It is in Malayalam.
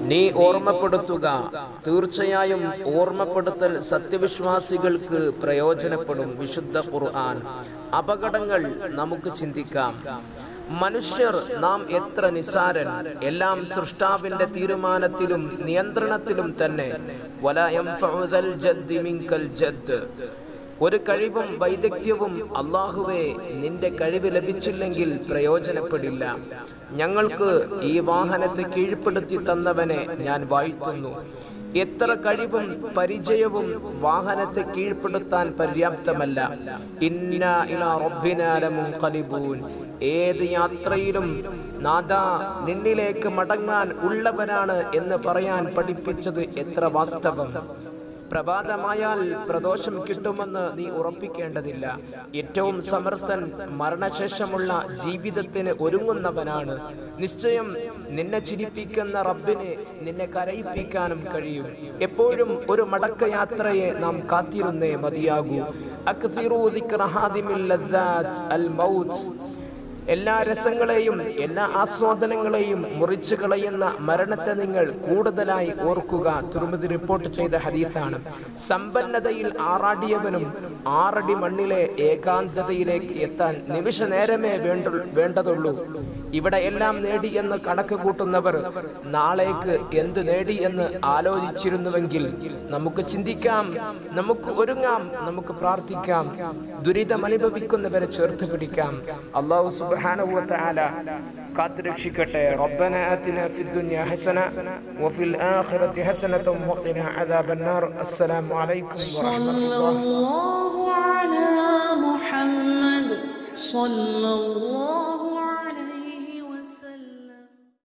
നീ ഓർമ്മപ്പെടുത്തുക തീർച്ചയായും ഓർമ്മപ്പെടുത്തൽ സത്യവിശ്വാസികൾക്ക് പ്രയോജനപ്പെടും വിശുദ്ധ ഖുർആൻ അപകടങ്ങൾ നമുക്ക് ചിന്തിക്കാം മനുഷ്യർ നാം എത്ര നിസാരൻ എല്ലാം സൃഷ്ടാവിന്റെ തീരുമാനത്തിലും നിയന്ത്രണത്തിലും തന്നെ വല യൻഫഉ ദൽ ജദ്ദി മിൻകൽ ജദ്ദ് ഒരു കഴിവും വൈദഗ്ധ്യവും അള്ളാഹുവെ നിന്റെ കഴിവ് ലഭിച്ചില്ലെങ്കിൽ പ്രയോജനപ്പെടില്ല ഞങ്ങൾക്ക് ഈ വാഹനത്തെ കീഴ്പ്പെടുത്തി തന്നവനെ ഞാൻ വാഴ്ത്തുന്നു എത്ര കഴിവും പരിചയവും വാഹനത്തെ കീഴ്പ്പെടുത്താൻ പര്യാപ്തമല്ല ഇന്ന ഇലാ റബ്ബിനാ ലമുൻഖലിബൂൻ ഏത് യാത്രയിലും നാദ നിന്നിലേക്ക് മടങ്ങാൻ ഉള്ളവനാണ് എന്ന് പറയാൻ പഠിപ്പിച്ചത് എത്ര വാസ്തവം പ്രഭാതമായാൽ പ്രദോഷം കിട്ടുമെന്ന് നീ ഉറപ്പിക്കേണ്ടതില്ല ഏറ്റവും സമർത്ഥൻ മരണശേഷമുള്ള ജീവിതത്തിന് ഒരുങ്ങുന്നവനാണ് നിശ്ചയം നിന്നെ ചിരിപ്പിക്കുന്ന റബ്ബിനെ നിന്നെ കരയിപ്പിക്കാനും കഴിയും എപ്പോഴും ഒരു മടക്കയാത്രയെ നാം കാത്തിരുന്നേ മതിയാകൂ അക്തിറൂ ദിക്റ ഹാദിമിൽ ലദ്ദാത്ത് അൽ മൗത്ത് എല്ലാ രസങ്ങളെയും എല്ലാ ആസ്വാദനങ്ങളെയും മുറിച്ചു കളയുന്ന മരണത്തെ നിങ്ങൾ കൂടുതലായി ഓർക്കുക തുറമുതി റിപ്പോർട്ട് ചെയ്ത ഹദീസാണ് സമ്പന്നതയിൽ ആറാടിയവനും ആറടി മണ്ണിലെ ഏകാന്തതയിലേക്ക് എത്താൻ നിമിഷ നേരമേ വേണ്ടു വേണ്ടതുള്ളൂ ഇവിടെ എല്ലാം നേടി എന്ന് കണക്ക് കൂട്ടുന്നവർ നാളേക്ക് എന്ത് നേടി എന്ന് ആലോചിച്ചിരുന്നുവെങ്കിൽ നമുക്ക് ചിന്തിക്കാം നമുക്ക് ഒരുങ്ങാം നമുക്ക് പ്രാർത്ഥിക്കാം ദുരിതം അനുഭവിക്കുന്നവരെ ചേർത്ത് പിടിക്കാം അള്ളാഹു സുബ്ഹാനഹു വ തആല കാത്തുരക്ഷിക്കട്ടെ റബ്ബന ആതിന ഫിദ് ദുനിയ ഹസന വഫിൽ ആഖിറതി ഹസനത വഖിന അദാബന്നാർ അസ്സലാമു അലൈക്കും വറഹ്മത്തുള്ളാഹി صلى الله على محمد صلى الله